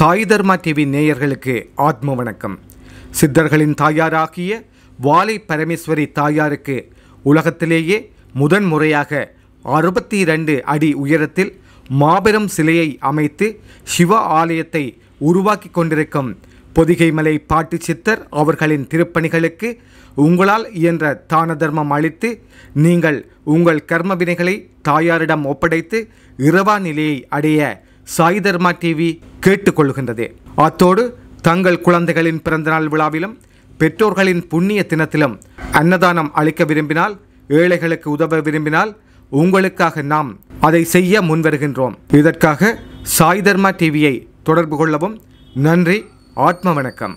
சாய் தர்மா TV நேயர்களுக்கு ஆத்ம வணக்கம் சித்தர்களின் தாயாராகிய வாலை பரமேஸ்வரி தாயாருக்கு உலகத்திலேயே முதன் முறையாக அறுபத்தி இரண்டு அடி உயரத்தில் மாபெரும் சிலையை அமைத்து சிவ ஆலயத்தை உருவாக்கி கொண்டிருக்கும் பொதிகைமலை பாட்டு சித்தர் அவர்களின் திருப்பணிகளுக்கு உங்களால் இயன்ற தான தர்மம் அளித்து நீங்கள் உங்கள் கர்ம வினைகளை தாயாரிடம் ஒப்படைத்து இரவா நிலையை அடைய சாய் தர்மா டிவி கேட்டுக்கொள்கின்றது அத்தோடு தங்கள் குழந்தைகளின் பிறந்தநாள் விழாவிலும் பெற்றோர்களின் புண்ணிய தினத்திலும் அன்னதானம் அளிக்க விரும்பினால் ஏழைகளுக்கு உதவ விரும்பினால் உங்களுக்காக நாம் அதை செய்ய முன்வருகின்றோம் இதற்காக சாய் தர்மா டிவியை தொடர்பு கொள்ளவும் நன்றி ஆத்ம வணக்கம்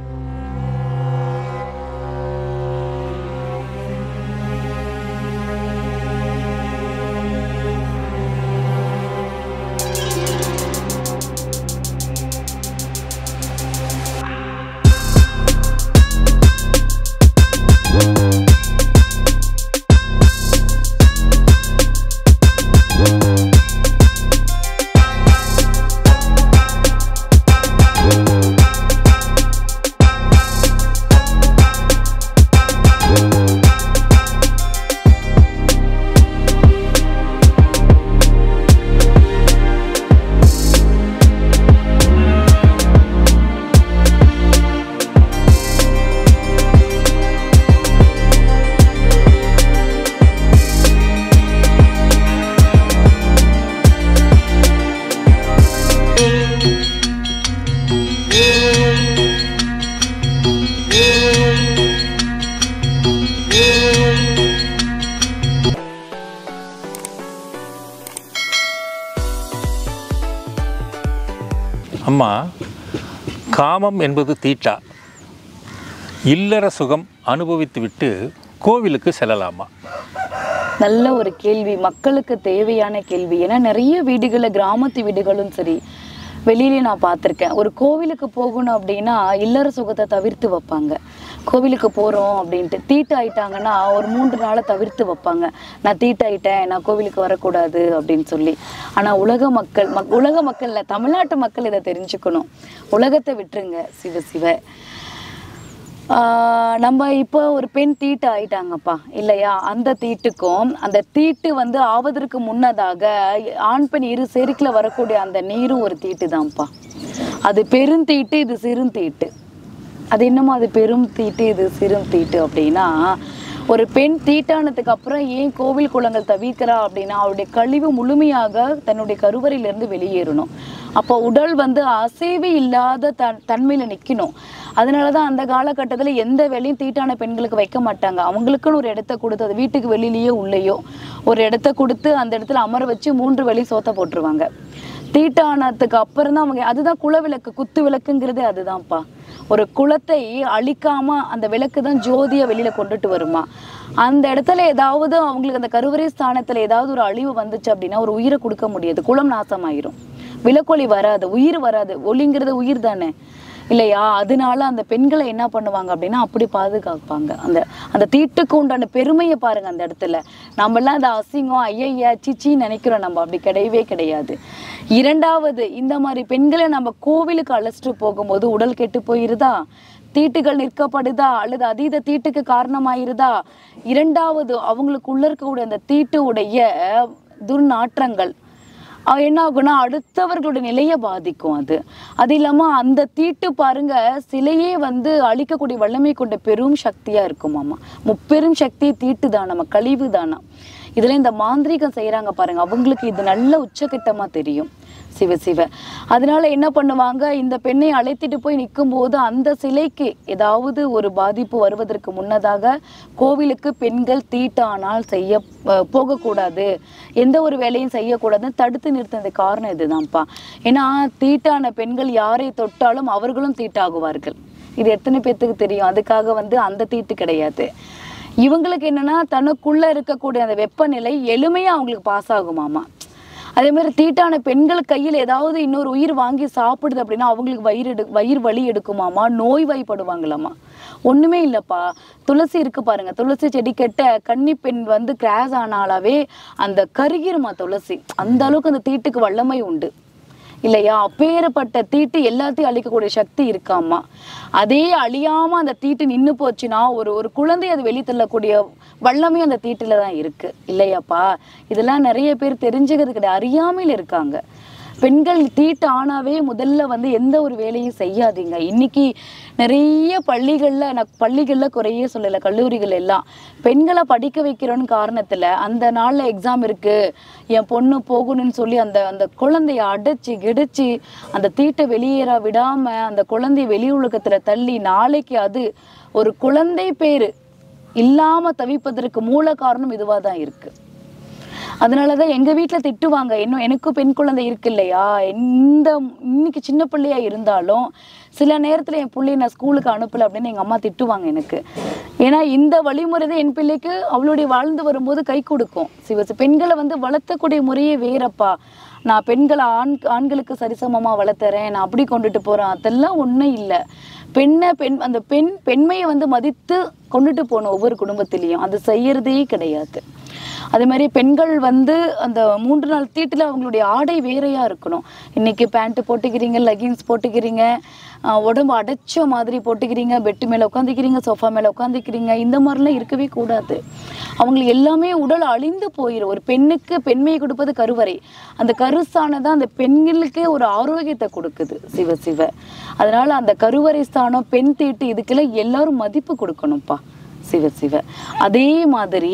அம்மா காமம் என்பது தீட்டா இல்லற சுகம் அனுபவித்துவிட்டு கோவிலுக்கு செல்லலாமா நல்ல ஒரு கேள்வி மக்களுக்கு தேவையான கேள்வி ஏன்னா நிறைய வீடுகளில் கிராமத்து வீடுகளும் சரி வெளியிலே நான் பார்த்துருக்கேன் ஒரு கோவிலுக்கு போகணும் அப்படின்னா இல்லற சுகத்தை தவிர்த்து வைப்பாங்க கோவிலுக்கு போகிறோம் அப்படின்ட்டு தீட்டு ஆயிட்டாங்கன்னா ஒரு மூன்று நாளை தவிர்த்து வைப்பாங்க நான் தீட்டாயிட்டேன் நான் கோவிலுக்கு வரக்கூடாது அப்படின்னு சொல்லி ஆனால் உலக மக்கள் மக் உலக மக்கள் இல்ல, தமிழ்நாட்டு மக்கள் இதை தெரிஞ்சுக்கணும் உலகத்தை விட்டுருங்க சிவ சிவ ஆஹ் நம்ம இப்போ ஒரு பெண் தீட்டு ஆயிட்டாங்கப்பா இல்லையா அந்த தீட்டுக்கும் அந்த தீட்டு வந்து ஆவதற்கு முன்னதாக ஆண் பெண் இரு செருக்கில் வரக்கூடிய அந்த நீரும் ஒரு தீட்டு தான்ப்பா அது பெருந்தீட்டு இது சிறுந்தீட்டு அது என்னமோ அது பெரும் தீட்டு இது சிறும் தீட்டு அப்படின்னா ஒரு பெண் தீட்டானதுக்கு அப்புறம் ஏன் கோவில் குளங்கள் தவிர்க்கிறா அப்படின்னா அவருடைய கழிவு முழுமையாக தன்னுடைய கருவறையிலிருந்து வெளியேறணும் அப்போ உடல் வந்து அசைவு இல்லாத தன் தன்மையில நிக்கணும் அதனால தான் அந்த காலகட்டத்தில் எந்த வேலையும் தீட்டான பெண்களுக்கு வைக்க மாட்டாங்க அவங்களுக்குன்னு ஒரு இடத்த கொடுத்து அது வீட்டுக்கு வெளியிலேயோ உள்ளேயோ ஒரு இடத்த கொடுத்து அந்த இடத்துல அமர வச்சு மூன்று வேலையும் சோத்த போட்டுருவாங்க தீட்டானதுக்கு அப்புறம் தான் அவங்க அதுதான் குலவிளக்கு குத்து விளக்குங்கிறதே அதுதான்ப்பா ஒரு குலத்தை அழிக்காம அந்த விளக்கு தான் ஜோதியை வெளியில கொண்டுட்டு வருமா அந்த இடத்துல ஏதாவது அவங்களுக்கு அந்த கருவறை ஸ்தானத்துல ஏதாவது ஒரு அழிவு வந்துச்சு அப்படின்னா ஒரு உயிரை கொடுக்க முடியாது குலம் நாசமாயிரும் விளக்கொலி வராது உயிர் வராது ஒளிங்கிறது உயிர் தானே இல்லையா அதனால அந்த பெண்களை என்ன பண்ணுவாங்க அப்படின்னா அப்படி பாதுகாப்பாங்க அந்த அந்த தீட்டுக்கு உண்டான பெருமையை பாருங்க அந்த இடத்துல நம்மலாம் அந்த அசிங்கம் ஐயையா சிச்சின்னு நினைக்கிறோம் நம்ம அப்படி கிடையவே கிடையாது இரண்டாவது இந்த மாதிரி பெண்களை நம்ம கோவிலுக்கு அழைச்சிட்டு போகும்போது உடல் கெட்டு போயிருதா தீட்டுகள் நிற்கப்படுதா அல்லது அதீத தீட்டுக்கு காரணமாயிருதா இரண்டாவது அவங்களுக்குள்ள இருக்கக்கூடிய அந்த தீட்டு உடைய துர்நாற்றங்கள் அஹ் என்ன ஆகும்னா அடுத்தவர்களுடைய நிலையை பாதிக்கும் அது அது இல்லாம அந்த தீட்டு பாருங்க சிலையே வந்து அழிக்கக்கூடிய வல்லமை கொண்ட பெரும் சக்தியா இருக்குமாமா முப்பெரும் சக்தி தீட்டு தானமா கழிவு தானா இதுல இந்த மாந்திரீகம் செய்யறாங்க பாருங்க அவங்களுக்கு இது நல்ல உச்சகட்டமா தெரியும் சிவ சிவ அதனால என்ன பண்ணுவாங்க இந்த பெண்ணை அழைத்துட்டு போய் நிற்கும் போது அந்த சிலைக்கு ஏதாவது ஒரு பாதிப்பு வருவதற்கு முன்னதாக கோவிலுக்கு பெண்கள் தீட்டானால் செய்ய அஹ், போகக்கூடாது எந்த ஒரு வேலையும் செய்யக்கூடாதுன்னு தடுத்து நிறுத்தினது காரணம் இதுதான்ப்பா ஏன்னா தீட்டான பெண்கள் யாரை தொட்டாலும் அவர்களும் தீட்டாகுவார்கள் இது எத்தனை பேர்த்துக்கு தெரியும் அதுக்காக வந்து அந்த தீட்டு கிடையாது இவங்களுக்கு என்னன்னா தனக்குள்ள இருக்கக்கூடிய அந்த வெப்பநிலை எளிமையா அவங்களுக்கு பாஸ் ஆகுமாமா அதே மாதிரி தீட்டான பெண்கள் கையில் ஏதாவது இன்னொரு உயிர் வாங்கி சாப்பிடுது அப்படின்னா அவங்களுக்கு வயிறு எடு வயிறு வலி எடுக்குமாமா நோய் வாய்ப்படுவாங்களாமா ஒண்ணுமே இல்லப்பா துளசி இருக்கு பாருங்க துளசி செடி கெட்ட கன்னி பெண் வந்து கிராஸ் ஆனாலாவே அந்த கருகிருமா துளசி அந்த அளவுக்கு அந்த தீட்டுக்கு வல்லமை உண்டு இல்லையா அப்பேற்பட்ட தீட்டு எல்லாத்தையும் அழிக்கக்கூடிய சக்தி இருக்காமா அதே அழியாம அந்த தீட்டு நின்னு போச்சுன்னா ஒரு ஒரு குழந்தை அது வெளித்தள்ளக்கூடிய வல்லமே அந்த தீட்டுல தான் இருக்கு இல்லையாப்பா இதெல்லாம் நிறைய பேர் தெரிஞ்சுக்கிறது கிடையாது அறியாமையில் இருக்காங்க பெண்கள் தீட்டு ஆனாவே முதல்ல வந்து எந்த ஒரு வேலையும் செய்யாதீங்க இன்னைக்கு நிறைய பள்ளிகள்ல நான் பள்ளிகள்ல குறையே சொல்லல கல்லூரிகள் எல்லாம் பெண்களை படிக்க வைக்கிறோன்னு காரணத்துல அந்த நாள்ல எக்ஸாம் இருக்கு என் பொண்ணு போகணும்னு சொல்லி அந்த அந்த குழந்தைய அடைச்சு கிடிச்சு அந்த தீட்டை வெளியேற விடாம அந்த குழந்தைய வெளி உலகத்துல தள்ளி நாளைக்கு அது ஒரு குழந்தை பேரு இல்லாம தவிப்பதற்கு மூல காரணம் இதுவா தான் இருக்கு அதனாலதான் எங்க வீட்ல திட்டுவாங்க இன்னும் எனக்கும் பெண் குழந்தை இருக்கு இல்லையா இந்த இன்னைக்கு சின்ன பிள்ளையா இருந்தாலும் சில நேரத்துல என் பிள்ளைய நான் ஸ்கூலுக்கு அனுப்பல அப்படின்னு எங்க அம்மா திட்டுவாங்க எனக்கு ஏன்னா இந்த வழிமுறை தான் என் பிள்ளைக்கு அவளுடைய வாழ்ந்து வரும்போது கை கொடுக்கும் சிவசு பெண்களை வந்து வளர்த்தக்கூடிய முறையே வேறப்பா நான் பெண்களை ஆண் ஆண்களுக்கு சரிசமமா வளர்த்துறேன் நான் அப்படி கொண்டுட்டு போறேன் அதெல்லாம் ஒண்ணும் இல்லை பெண்ணை பெண் அந்த பெண் பெண்மையை வந்து மதித்து கொண்டுட்டு போகணும் ஒவ்வொரு குடும்பத்திலையும் அது செய்யறதே கிடையாது அதே மாதிரி பெண்கள் வந்து அந்த மூன்று நாள் தீட்டுல அவங்களுடைய ஆடை வேறையா இருக்கணும் இன்னைக்கு பேண்ட் போட்டுக்கிறீங்க லெகின்ஸ் போட்டுக்கிறீங்க ஆஹ் உடம்பு அடைச்ச மாதிரி போட்டுக்கிறீங்க பெட்டு மேல உட்காந்துக்கிறீங்க சோஃபா மேல உட்காந்துக்கிறீங்க இந்த மாதிரிலாம் இருக்கவே கூடாது அவங்களுக்கு எல்லாமே உடல் அழிந்து போயிடும் ஒரு பெண்ணுக்கு பெண்மையை கொடுப்பது கருவறை அந்த கருஸ்தானம் தான் அந்த பெண்களுக்கே ஒரு ஆரோக்கியத்தை கொடுக்குது சிவ சிவ அதனால அந்த கருவறை ஸ்தானம் பெண் தீட்டு இதுக்கெல்லாம் எல்லாரும் மதிப்பு கொடுக்கணும்ப்பா சிவ சிவ அதே மாதிரி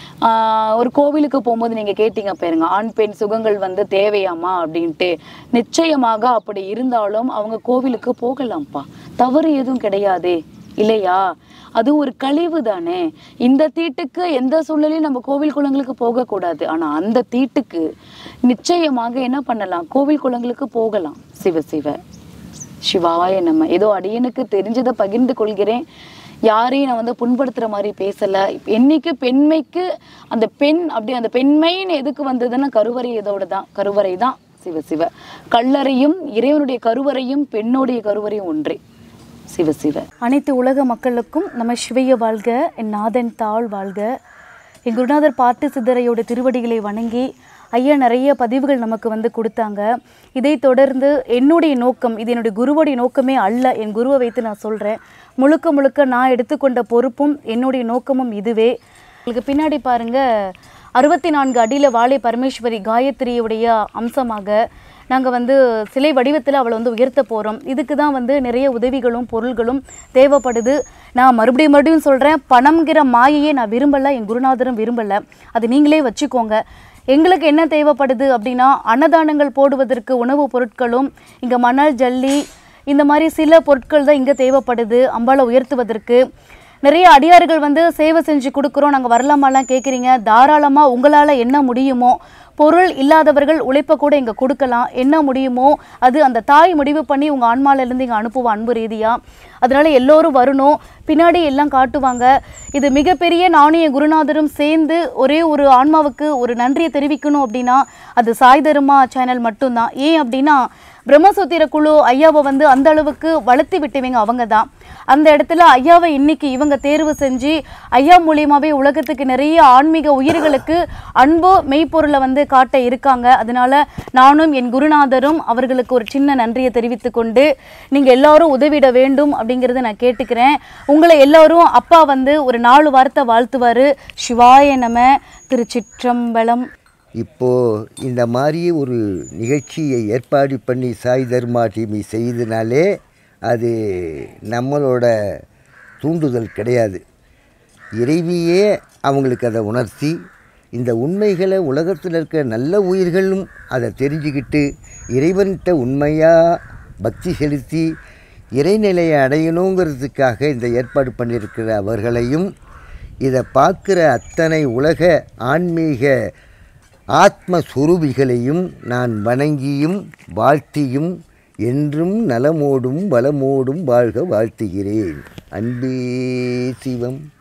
ஆஹ், ஒரு கோவிலுக்கு போகும்போது நீங்க கேட்டீங்க பாருங்க ஆண் பெண் சுகங்கள் வந்து தேவையாமா அப்படின்ட்டு நிச்சயமாக அப்படி இருந்தாலும் அவங்க கோவிலுக்கு போகலாம்ப்பா தவறு எதுவும் கிடையாதே இல்லையா அது ஒரு கழிவு தானே இந்த தீட்டுக்கு எந்த சூழ்நிலையும் நம்ம கோவில் குளங்களுக்கு போகக்கூடாது ஆனா அந்த தீட்டுக்கு நிச்சயமாக என்ன பண்ணலாம் கோவில் குளங்களுக்கு போகலாம் சிவ சிவ சிவாய நம்ம ஏதோ அடியனுக்கு தெரிஞ்சதை பகிர்ந்து கொள்கிறேன் யாரையும் நான் வந்து புண்படுத்துற மாதிரி பேசல என்னைக்கு பெண்மைக்கு அந்த பெண் அப்படி அந்த பெண்மைன்னு எதுக்கு வந்ததுன்னா கருவறை இதோட தான் கருவறை தான் சிவ சிவ கல்லறையும் இறைவனுடைய கருவறையும் பெண்ணுடைய கருவறையும் ஒன்றே சிவ சிவ அனைத்து உலக மக்களுக்கும் நம்ம சிவைய வாழ்க என் நாதன் தாழ் வாழ்க என் குருநாதர் பாட்டு சித்தரையோட திருவடிகளை வணங்கி ஐயா நிறைய பதிவுகள் நமக்கு வந்து கொடுத்தாங்க இதை தொடர்ந்து என்னுடைய நோக்கம் இது என்னுடைய குருவோடைய நோக்கமே அல்ல என் குருவை வைத்து நான் சொல்கிறேன் முழுக்க முழுக்க நான் எடுத்துக்கொண்ட பொறுப்பும் என்னுடைய நோக்கமும் இதுவே உங்களுக்கு பின்னாடி பாருங்க அறுபத்தி நான்கு அடியில் வாழை பரமேஸ்வரி காயத்ரியுடைய அம்சமாக நாங்கள் வந்து சிலை வடிவத்தில் அவளை வந்து உயர்த்த போகிறோம் இதுக்கு தான் வந்து நிறைய உதவிகளும் பொருள்களும் தேவைப்படுது நான் மறுபடியும் மறுபடியும் சொல்கிறேன் பணம்ங்கிற மாயையே நான் விரும்பலை என் குருநாதரும் விரும்பலை அது நீங்களே வச்சுக்கோங்க எங்களுக்கு என்ன தேவைப்படுது அப்படின்னா அன்னதானங்கள் போடுவதற்கு உணவுப் பொருட்களும் இங்கே மணல் ஜல்லி இந்த மாதிரி சில பொருட்கள் தான் இங்கே தேவைப்படுது அம்பாளை உயர்த்துவதற்கு நிறைய அடியார்கள் வந்து சேவை செஞ்சு கொடுக்குறோம் நாங்கள் வரலாமாலாம் கேட்குறீங்க தாராளமாக உங்களால் என்ன முடியுமோ பொருள் இல்லாதவர்கள் உழைப்பை கூட இங்கே கொடுக்கலாம் என்ன முடியுமோ அது அந்த தாய் முடிவு பண்ணி உங்கள் ஆன்மாலேருந்து இங்கே அனுப்புவோம் அன்பு ரீதியாக அதனால எல்லோரும் வரணும் பின்னாடி எல்லாம் காட்டுவாங்க இது மிகப்பெரிய நானும் என் குருநாதரும் சேர்ந்து ஒரே ஒரு ஆன்மாவுக்கு ஒரு நன்றியை தெரிவிக்கணும் அப்படின்னா அது சாய் தருமா சேனல் மட்டும்தான் ஏன் அப்படின்னா பிரம்மசூத்திர குழு ஐயாவை வந்து அந்த அளவுக்கு வளர்த்து விட்டவங்க அவங்க தான் அந்த இடத்துல ஐயாவை இன்னைக்கு இவங்க தேர்வு செஞ்சு ஐயா மூலியமாவே உலகத்துக்கு நிறைய ஆன்மீக உயிர்களுக்கு அன்போ மெய்ப்பொருளை வந்து காட்ட இருக்காங்க அதனால நானும் என் குருநாதரும் அவர்களுக்கு ஒரு சின்ன நன்றியை தெரிவித்துக் கொண்டு நீங்க எல்லாரும் உதவிட வேண்டும் அப்படிங்கறத நான் கேட்டுக்கிறேன் உங்களை எல்லாரும் அப்பா வந்து ஒரு நாலு வார்த்தை வாழ்த்துவாரு சிவாய நம திருச்சிற்றம்பலம் இப்போது இந்த மாதிரி ஒரு நிகழ்ச்சியை ஏற்பாடு பண்ணி சாய் தர்மா டிவி செய்தனாலே அது நம்மளோட தூண்டுதல் கிடையாது இறைவியே அவங்களுக்கு அதை உணர்த்தி இந்த உண்மைகளை உலகத்தில் இருக்க நல்ல உயிர்களும் அதை தெரிஞ்சுக்கிட்டு இறைவன்கிட்ட உண்மையாக பக்தி செலுத்தி இறைநிலையை அடையணுங்கிறதுக்காக இந்த ஏற்பாடு பண்ணியிருக்கிற அவர்களையும் இதை பார்க்குற அத்தனை உலக ஆன்மீக ஆத்மஸ்வரூபிகளையும் நான் வணங்கியும் வாழ்த்தியும் என்றும் நலமோடும் வளமோடும் வாழ்க வாழ்த்துகிறேன் அன்பே சிவம்